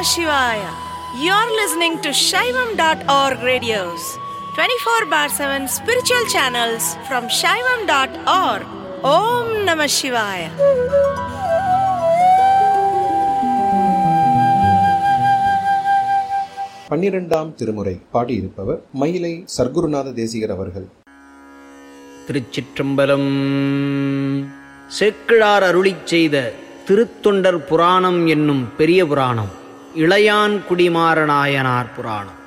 Shivaya. You're listening to Shaivam.org radios, 24 bar 7 spiritual channels from Shaivam.org. Om Namah Shivaya. பன்னிரெண்டாம் திருமுறை பாடியிருப்பவர் மயிலை சர்க்குருநாத தேசிகர் அவர்கள் திருச்சிற்றம்பலம் சேக்கிழார் அருளிச் செய்த திருத்தொண்டர் புராணம் என்னும் பெரிய புராணம் இளையான் குடிமாறநாயனார் புராணம்